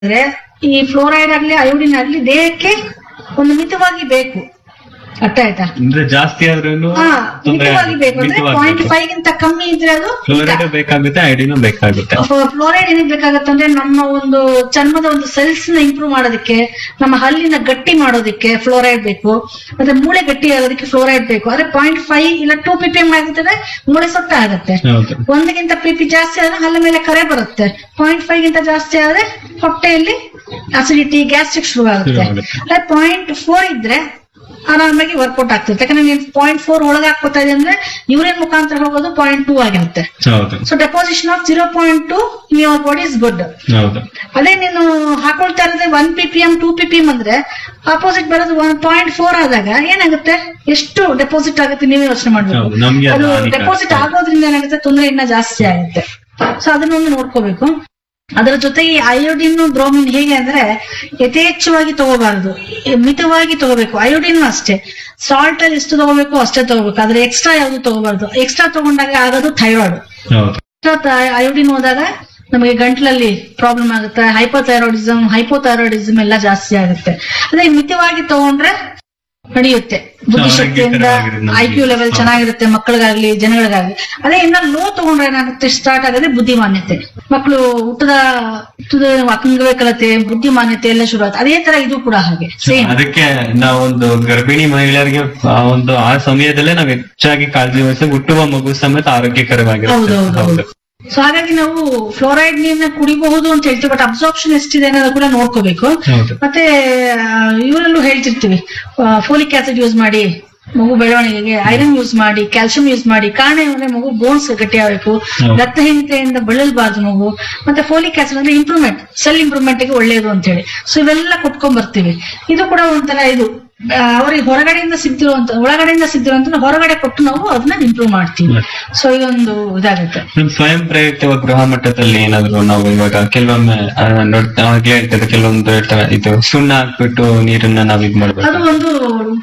ಅಂದ್ರೆ ಈ ಫ್ಲೋರೈಡ್ ಆಗ್ಲಿ ಅಯೋಡಿನ್ ಆಗ್ಲಿ ದೇಹಕ್ಕೆ ಒಂದು ಮಿತವಾಗಿ ಬೇಕು ಅರ್ಥ ಆಯ್ತಾ ಅಂದ್ರೆ ಜಾಸ್ತಿ ಆದ್ರೂ ಹಾ ಮಿತವಾಗಿ ಬೇಕು ಅಂದ್ರೆ ಪಾಯಿಂಟ್ ಫೈವ್ ಗಿಂತ ಕಮ್ಮಿ ಇದ್ರೆ ಅದು ಫ್ಲೋರೈಡ್ ಬೇಕಾಗುತ್ತೆ ಐಡಿನೂ ಬೇಕಾಗುತ್ತೆ ಫ್ಲೋರೈಡ್ ಏನಕ್ಕೆ ಬೇಕಾಗತ್ತೆ ಅಂದ್ರೆ ನಮ್ಮ ಒಂದು ಚರ್ಮದ ಒಂದು ಸೆಲ್ಸ್ ನ ಇಂಪ್ರೂವ್ ಮಾಡೋದಕ್ಕೆ ನಮ್ಮ ಹಲ್ಲಿನ ಗಟ್ಟಿ ಮಾಡೋದಕ್ಕೆ ಫ್ಲೋರೈಡ್ ಬೇಕು ಮತ್ತೆ ಮೂಳೆ ಗಟ್ಟಿ ಆಗೋದಕ್ಕೆ ಫ್ಲೋರೈಡ್ ಬೇಕು ಆದ್ರೆ ಪಾಯಿಂಟ್ ಫೈವ್ ಇಲ್ಲ ಟೂ ಪಿ ಪಿ ಎಂ ಆಗುತ್ತೆ ಮೂಳೆ ಸೊಟ್ಟ ಆಗುತ್ತೆ ಹೌದು ಒಂದಕ್ಕಿಂತ ಪಿ ಪಿ ಜಾಸ್ತಿ ಆದ್ರೆ ಹಲ್ಲ ಮೇಲೆ ಕರೆ ಬರುತ್ತೆ ಪಾಯಿಂಟ್ ಫೈವ್ ಗಿಂತ ಜಾಸ್ತಿ ಆದ್ರೆ ಹೊಟ್ಟೆಯಲ್ಲಿ ಅಸಿಡಿಟಿ ಗ್ಯಾಸ್ಟ್ರಿಕ್ ಶುರು ಆಗುತ್ತೆ ಶುರುವಾಗುತ್ತೆ. ಅದೇ ಪಾಯಿಂಟ್ ಫೋರ್ ಇದ್ರೆ ಆರಾಮಾಗಿ ವರ್ಕೌಟ್ ಆಗ್ತಿರುತ್ತೆ ಯಾಕಂದ್ರೆ ನೀವು ಪಾಯಿಂಟ್ ಫೋರ್ ಒಳಗೆ ಹಾಕೋತಾ ಇದೆ ಅಂದ್ರೆ ಯೂರಿನ್ ಮುಖಾಂತರ ಹೋಗೋದು ಪಾಯಿಂಟ್ ಟೂ ಆಗಿರುತ್ತೆ ಹೌದು so deposition of zero point two in your body is good ಹೌದು ಅದೇ ನೀನು ಹಾಕೊಳ್ತಾ ಇರೋದೇ one P P M two P P M ಅಂದ್ರೆ ಆಪೋಸಿಟ್ ಬರೋದು ಒನ್ ಪಾಯಿಂಟ್ ಫೋರ್ ಆದಾಗ ಏನಾಗುತ್ತೆ ಎಷ್ಟು ಡೆಪಾಸಿಟ್ ಆಗುತ್ತೆ ನೀವೇ ಯೋಚನೆ ಮಾಡ್ಬೇಕು ಹೌದು, ನಮ್ಗೆ ಅದು ಅದು ಹಾನಿಕಾರಕ. ಡೆಪಾಸಿಟ್ ಆಗೋದ್ರಿಂದ ಏನಾಗುತ್ತೆ ತೊಂದರೆ ಇನ್ನ ಜಾಸ್ತಿ ಆಗುತ್ತೆ ಸೊ ಅದನ್ನೊಂದು ನೋಡ್ಕೋಬೇಕು ಅದರ ಜೊತೆಗೆ ಅಯೋಡಿನ್ ಬ್ರೋಮಿನ್ ಹೇಗೆ ಅಂದ್ರೆ ಯಥೇಚ್ಛವಾಗಿ ತಗೋಬಾರದು ಮಿತವಾಗಿ ತಗೋಬೇಕು ಅಯೋಡಿನ್ ಅಷ್ಟೇ ಸಾಲ್ಟ್ ಅಲ್ಲಿ ಎಷ್ಟು ತಗೋಬೇಕು ಅಷ್ಟೇ ತಗೋಬೇಕು ಆದ್ರೆ ಎಕ್ಸ್ಟ್ರಾ ಯಾವ್ದು ತಗೋಬಾರ್ದು ಎಕ್ಸ್ಟ್ರಾ ತಗೊಂಡಾಗ ಆಗೋದು ಥೈರಾಯ್ಡ್ ಹೌದು ಅಯೋಡಿನ್ ಹೋದಾಗ ನಮಗೆ ಗಂಟ್ಲಲ್ಲಿ ಪ್ರಾಬ್ಲಮ್ ಆಗುತ್ತೆ ಹೈಪೋಥೈರಾಯ್ಡಿಸಮ್ ಹೈಪೋಥೈರಾಯ್ಡಿಸಮ್ ಎಲ್ಲ ಜಾಸ್ತಿ ಆಗುತ್ತೆ ಅದೇ ಮಿತವಾಗಿ ತಗೊಂಡ್ರೆ ನಡೆಯುತ್ತೆ ಬುದ್ಧಿಶಕ್ತಿಯಿಂದ ಆರೋಗ್ಯಕರವಾಗಿರುತ್ತೆ ನಮ್ಗೆ. ಐ ಕ್ಯೂ ಲೆವೆಲ್ ಚೆನ್ನಾಗಿರುತ್ತೆ ಮಕ್ಕಳಿಗಾಗ್ಲಿ ಜನಗಳಿಗಾಗ್ಲಿ ಅದೇ ಇನ್ನ ಲೋ ತಗೊಂಡ್ರೆ ಏನಾಗುತ್ತೆ ಸ್ಟಾರ್ಟ್ ಆಗೋದೇ ಬುದ್ಧಿಮಾನ್ಯತೆ ಮಕ್ಕಳು ಹುಟ್ಟದ ಹುಟ್ಟದ ಅಂಗವಿಕಲತೆ ಬುದ್ಧಿಮಾನ್ಯತೆ ಎಲ್ಲ ಶುರು ಆಗುತ್ತೆ ಅದೇ ತರ ಇದು ಕೂಡ ಹಾಗೆ ಸೇಮ್ ಅದಕ್ಕೆ ನಾವೊಂದು ಗರ್ಭಿಣಿ ಮಹಿಳೆಯರಿಗೆ ಆ ಒಂದು ಆ ಸಮಯದಲ್ಲೇ ನಾವು ಹೆಚ್ಚಾಗಿ ಕಾಳಜಿ ವಹಿಸಿ ಹುಟ್ಟುವ ಮಗು ಸಮೇತ ಹೌದು ಆರೋಗ್ಯಕರವಾಗಿರುತ್ತೆ ಹೌದು ಹೌದು ಸೊ ಹಾಗಾಗಿ ನಾವು ಫ್ಲೋರೈಡ್ ನೀರ್ನ ಕುಡಿಬಹುದು ಅಂತ ಹೇಳ್ತೀವಿ ಬಟ್ ಅಬ್ಸಾರ್ಪ್ಷನ್ ಎಷ್ಟಿದೆ ಅನ್ನೋದು ಕೂಡ ನೋಡ್ಕೋಬೇಕು ಹೌದು ಮತ್ತೆ ಇವರಲ್ಲೂ ಹೇಳ್ತಿರ್ತೀವಿ ಫೋಲಿಕ್ ಆಸಿಡ್ ಯೂಸ್ ಮಾಡಿ ಮಗು ಬೆಳವಣಿಗೆಗೆ ಐರನ್ ಯೂಸ್ ಮಾಡಿ ಕ್ಯಾಲ್ಸಿಯಂ ಯೂಸ್ ಮಾಡಿ ಕಾರಣ ಏನಂದ್ರೆ ಮಗು ಬೋನ್ಸ್ ಗಟ್ಟಿ ಆಗಬೇಕು ಹೌದು. ರಕ್ತಹೀನತೆಯಿಂದ ಬಳಲಬಾರ್ದು ಮಗು ಮತ್ತೆ ಫೋಲಿಕ್ ಆಸಿಡ್ ಅಂದ್ರೆ ಇಂಪ್ರೂವ್ಮೆಂಟ್ ಸೆಲ್ ಇಂಪ್ರೂವ್ಮೆಂಟ್ ಗೆ ಒಳ್ಳೆಯದು ಅಂತ ಹೇಳಿ ಸೊ ಇವೆಲ್ಲ ಕೊಟ್ಕೊಂಡ್ ಬರ್ತೀವಿ ಇದು ಕೂಡ ಒಂಥರ ಇದು ಆ, ಅವ್ರಿಗೆ ಹೊರಗಡೆಯಿಂದ ಸಿಗ್ತಿರುವಂತ ಒಳಗಡೆಯಿಂದ ಸಿಗ್ತಿರುವಂತ ಹೊರಗಡೆ ಕೊಟ್ಟು ನಾವು ಅದನ್ನ ಇಂಪ್ರೂವ್ ಮಾಡ್ತೀವಿ ಸೊ ಇದೊಂದು ಇದಾಗುತ್ತೆ ನಮ್ ಸ್ವಯಂ ಪ್ರೇರಿತ ಗೃಹ ಮಟ್ಟದಲ್ಲಿ ಏನಾದ್ರು ನಾವು ಇವಾಗ ಕೆಲವೊಮ್ಮೆ ಆ, ನೋಡ್ತಾ ಆಗ್ಲೇ ಹೇಳ್ತದೆ ಕೆಲವೊಂದು ಹೇಳ್ತಾರೆ ಇದು ಸುಣ್ಣ ಹಾಕ್ಬಿಟ್ಟು ನೀರನ್ನ ನಾವ್ ಇದ್ ಮಾಡ್ಬೇಕು ಅದು ಒಂದು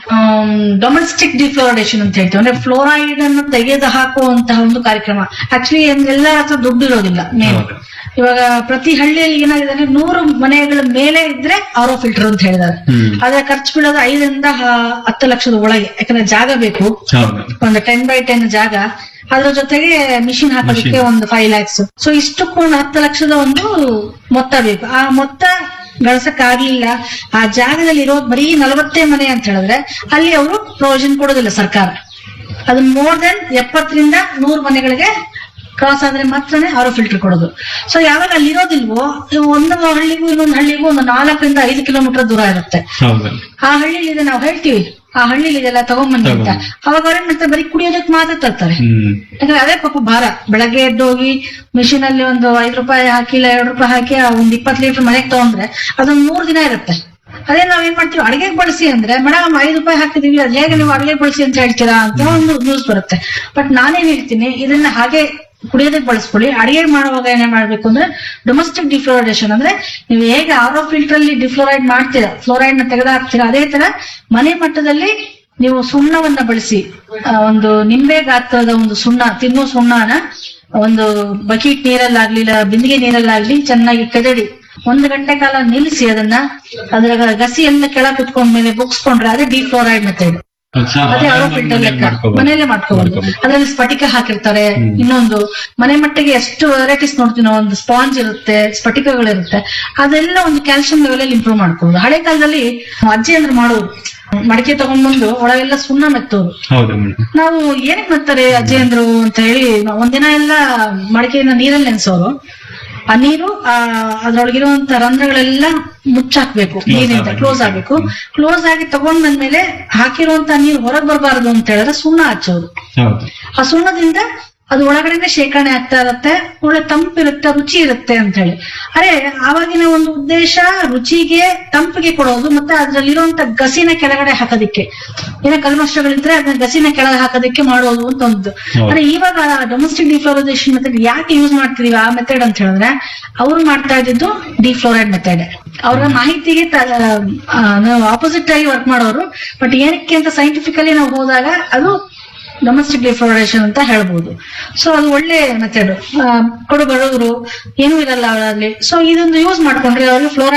ಡೊಮೆಸ್ಟಿಕ್ ಡಿಫ್ಲೋರೈಡೇಷನ್ ಅಂತ ಹೇಳ್ತೀವಿ ಅಂದ್ರೆ ಫ್ಲೋರೈಡ್ ಅನ್ನು ತೆಗೆದು ಹಾಕುವಂತಹ ಒಂದು ಕಾರ್ಯಕ್ರಮ ಆಕ್ಚುಲಿ ಎಲ್ಲರ ಹತ್ರ ದುಡ್ಡು ಇರೋದಿಲ್ಲ ಮೇನ್ ಹೌದು. ಇವಾಗ ಪ್ರತಿ ಹಳ್ಳಿಯಲ್ಲಿ ಏನಾಗಿದೆ ಅಂದ್ರೆ ನೂರು ಮನೆಗಳ ಮೇಲೆ ಇದ್ರೆ ಆರೋ ಫಿಲ್ಟರ್ ಅಂತ ಹೇಳಿದ್ದಾರೆ ಹ್ಮ್ ಆದ್ರೆ ಖರ್ಚು ಬೀಳೋದು ಐದರಿಂದ ಹ- ಹತ್ತು ಲಕ್ಷದ ಒಳಗೆ ಯಾಕಂದ್ರೆ ಜಾಗ ಬೇಕು ಹೌದು ಒಂದು ಟೆನ್ ಬೈ ಟೆನ್ ಜಾಗ ಅದ್ರ ಜೊತೆಗೆ ಮಿಷಿನ್ ಹಾಕೋದಕ್ಕೆ ಒಂದು ಫೈವ್ ಲ್ಯಾಕ್ಸ್ ಸೊ ಇಷ್ಟಕ್ಕೂ ಒಂದು ಹತ್ತು ಲಕ್ಷದ ಒಂದು ಮೊತ್ತ ಬೇಕು ಆ ಮೊತ್ತ ಗಳಿಸಕ್ ಆಗ್ಲಿಲ್ಲ ಆ ಜಾಗದಲ್ಲಿ ಇರೋ ಬರೀ ನಲವತ್ತೇ ಮನೆ ಅಂತ ಹೇಳಿದ್ರೆ ಅಲ್ಲಿ ಅವರು ಪ್ರೊವಿಷನ್ ಕೊಡೋದಿಲ್ಲ ಸರ್ಕಾರ ಅದು ಮೋರ್ ದೆನ್ ಎಪ್ಪತ್ತರಿಂದ ನೂರು ಮನೆಗಳಿಗೆ ಕ್ರಾಸ್ ಆದ್ರೆ ಮಾತ್ರನೇ ಆರೋ ಫಿಲ್ಟರ್ ಕೊಡೋದು ಸೊ ಯಾವಾಗ ಅಲ್ಲಿ ಇರೋದಿಲ್ವೋ ಇವು ಒಂದು ಹಳ್ಳಿಗೂ ಇನ್ನೊಂದು ಹಳ್ಳಿಗೂ ಒಂದು ನಾಲ್ಕರಿಂದ ಐದು ಕಿಲೋಮೀಟರ್ ದೂರ ಇರುತ್ತೆ ಹೌದು ಆ ಹಳ್ಳಿಲಿ ಇದೆ ನಾವು ಹೇಳ್ತೀವಿ ಆ ಹಳ್ಳಿಲಿ ಇದೆಲ್ಲ ತಗೊಂಬನ್ನಿ ಅಂತ ಅವಾಗ ಅವ್ರೇನ್ ಮಾಡ್ತಾರೆ ಬರೀ ಕುಡಿಯೋದಕ್ಕೆ ಮಾತ್ರ ತರ್ತಾರೆ ಹ್ಮ್ ಯಾಕಂದ್ರೆ ಅದೇ ಪಾಪ ಭಾರ ಬೆಳಗ್ಗೆ ಎದ್ದೋಗಿ ಮಿಷಿನ್ ಅಲ್ಲಿ ಒಂದು ಐದು ರೂಪಾಯಿ ಹಾಕಿ ಇಲ್ಲ ಎರಡು ರೂಪಾಯಿ ಹಾಕಿ ಆ ಒಂದ್ ಇಪ್ಪತ್ತು ಲೀಟರ್ ಮನೆಗೆ ತಗೊಂಡ್ರೆ ಅದೊಂದ್ ಮೂರ್ ದಿನ ಇರುತ್ತೆ ಅದೇ ನಾವ್ ಏನ್ ಮಾಡ್ತೀವಿ ಅಡಿಗೆಗೆ ಬಳಸಿ ಅಂದ್ರೆ ಮೇಡಮ್ ಐದು ರೂಪಾಯಿ ಹಾಕಿದೀವಿ ಅದ್ ಹೇಗೆ ನೀವು ಅಡಿಗೆ ಬಳಸಿ ಅಂತ ಹೇಳ್ತೀರಾ ಅಂತ ಒಂದು ನ್ಯೂಸ್ ಬರುತ್ತೆ ಬಟ್ ನಾನೇನ್ ಹೇಳ್ತೀನಿ ಇದನ್ನ ಹಾಗೆ ಕುಡಿಯೋದಕ್ಕೆ ಬಳಸ್ಕೊಳ್ಳಿ ಅಡಿಗೆ ಮಾಡುವಾಗ ಏನೇ ಮಾಡ್ಬೇಕು ಅಂದ್ರೆ ಡೊಮೆಸ್ಟಿಕ್ ಡಿಫ್ಲೋರೈಡೇಷನ್ ಅಂದ್ರೆ ನೀವು ಹೇಗೆ ಆರೋ ಫಿಲ್ಟರ್ ಅಲ್ಲಿ ಡಿಫ್ಲೋರೈಡ್ ಮಾಡ್ತೀರಾ ಫ್ಲೋರೈಡ್ ನ ತೆಗೆದು ಹಾಕ್ತೀರಾ ಅದೇ ತರ ಮನೆ ಮಟ್ಟದಲ್ಲಿ ನೀವು ಸುಣ್ಣವನ್ನ ಬಳಸಿ ಆ, ಒಂದು ನಿಂಬೆ ಗಾತ್ರದ ಒಂದು ಸುಣ್ಣ ತಿನ್ನೋ ಸುಣ್ಣನ ಒಂದು ಬಕೀಟ್ ನೀರಲ್ಲಾಗ್ಲಿ ಇಲ್ಲ ಬಿಂದಿಗೆ ನೀರಲ್ಲಾಗ್ಲಿ ಚೆನ್ನಾಗಿ ಕದಡಿ ಒಂದು ಗಂಟೆ ಕಾಲ ನಿಲ್ಲಿಸಿ ಅದನ್ನ ಅದರ ಗಸಿ ಎಲ್ಲ ಕೆಳ ಕುತ್ಕೊಂಡ್ಮೇಲೆ ಬುಕ್ಸ್ಕೊಂಡ್ರೆ ಅದೇ ಡಿಫ್ಲೋರೈಡ್ ಮೆಥಡ್ ಅದೇ ಆರೋ ಫಿಲ್ಟರ್ ಲೆಕ್ಕ ಮನೆಯಲ್ಲೇ ಮಾಡ್ಕೋಬಹುದು ಅದ್ರಲ್ಲಿ ಸ್ಫಟಿಕ ಹಾಕಿರ್ತಾರೆ ಇನ್ನೊಂದು ಮನೆ ಮಟ್ಟಿಗೆ ಎಷ್ಟು ವೆರೈಟೀಸ್ ನೋಡ್ತೀವಿ ನಾವು ಒಂದು ಸ್ಪಾಂಜ್ ಇರುತ್ತೆ ಸ್ಫಟಿಕಗಳಿರುತ್ತೆ ಅದೆಲ್ಲ ಒಂದು ಕ್ಯಾಲ್ಸಿಯಂ ಲೆವೆಲ್ ಅಲ್ಲಿ ಇಂಪ್ರೂವ್ ಮಾಡ್ಕೋಬಹುದು ಹಳೆ ಕಾಲದಲ್ಲಿ ಅಜ್ಜಿ ಅಂದ್ರೆ ಮಾಡೋರು ಮಡಿಕೆ ತಗೊಂಡ್ಬಂದು ಒಳಗೆಲ್ಲ ಸುಣ್ಣ ಮೆತ್ತೋರು ಹೌದು ಮೇಡಮ್ ನಾವು ಏನಕ್ಕೆ ಮಾಡ್ತಾರೆ ಅಜ್ಜಿ ಅಂದ್ರು ಅಂತ ಹೇಳಿ ನಾವು ಒಂದಿನ ಎಲ್ಲ ಮಡಿಕೆಯನ್ನ ನೀರಲ್ಲಿ ನೆನೆಸೋರು ಆ ನೀರು ಆ ಅದ್ರೊಳಗಿರುವಂತ ರಂಧ್ರಗಳೆಲ್ಲ ಮುಚ್ಚಾಕ್ಬೇಕು ನೀರಿಂದ ಆಗ್ಬೇಕು. ಕ್ಲೋಸ್ ಆಗ್ಬೇಕು ಕ್ಲೋಸ್ ಆಗಿ ತಗೊಂಡ್ ಬಂದ್ಮೇಲೆ ಹಾಕಿರುವಂತ ನೀರು ಹೊರಗ್ ಬರಬಾರದು ಅಂತ ಹೇಳಿದ್ರೆ ಸುಣ್ಣ ಹಚ್ಚೋದು ಹೌದು ಆ ಸುಣ್ಣದಿಂದ ಅದು ಒಳಗಡೆನೆ ಶೇಖರಣೆ ಆಗ್ತಾ ಇರತ್ತೆ ಒಳ್ಳೆ ತಂಪಿರುತ್ತೆ ರುಚಿ ಇರುತ್ತೆ ಅಂತ ಹೇಳಿ ಅರೆ ಆವಾಗಿನ ಒಂದು ಉದ್ದೇಶ ರುಚಿಗೆ ತಂಪಿಗೆ ಕೊಡೋದು ಮತ್ತೆ ಅದ್ರಲ್ಲಿರುವಂತ ಗಸಿನ ಕೆಳಗಡೆ ಹಾಕೋದಿಕ್ಕೆ ಏನೋ ಕಲ್ಮಶಗಳಿದ್ರೆ ಅದನ್ನ ಗಸಿನ ಕೆಳಗೆ ಹಾಕೋದಿಕ್ಕೆ ಮಾಡೋದು ಅಂತ ಒಂದು ಹೌದು. ಅರೆ ಇವಾಗ ಡೊಮೆಸ್ಟಿಕ್ ಡಿಫ್ಲೋರೈಸೇಷನ್ ಮೆಥಡ್ ಯಾಕೆ ಯೂಸ್ ಮಾಡ್ತೀವಿ ಆ ಮೆಥಡ್ ಅಂತ ಹೇಳಿದ್ರೆ ಅವ್ರು ಮಾಡ್ತಾ ಇದ್ದಿದ್ದು ಡಿಫ್ಲೋರೈಡ್ ಮೆಥಡ್ ಅವರ ಮಾಹಿತಿಗೆ ಆಪೋಸಿಟ್ ಆಗಿ ವರ್ಕ್ ಮಾಡೋರು ಬಟ್ ಏನಕ್ಕೆ ಅಂತ ಸೈಂಟಿಫಿಕಲಿ ನಾವು ಹೋದಾಗ ಅದು ಡೊಮೆಸ್ಟಿಕ್ ಡಿಫ್ಲೋರೇಷನ್ ಅಂತ ಹೇಳ್ಬೋದು ಸೊ ಅದು ಒಳ್ಳೆ ಮೆಥಡ್ ಕಡು ಬಡವರು ಏನೂ ಇರಲ್ಲ ಅವರಲ್ಲಿ ಸೊ ಇದೊಂದು ಯೂಸ್ ಮಾಡ್ಕೊಂಡ್ರೆ ಅವ್ರಿಗೆ ಫ್ಲೋರೈಡ್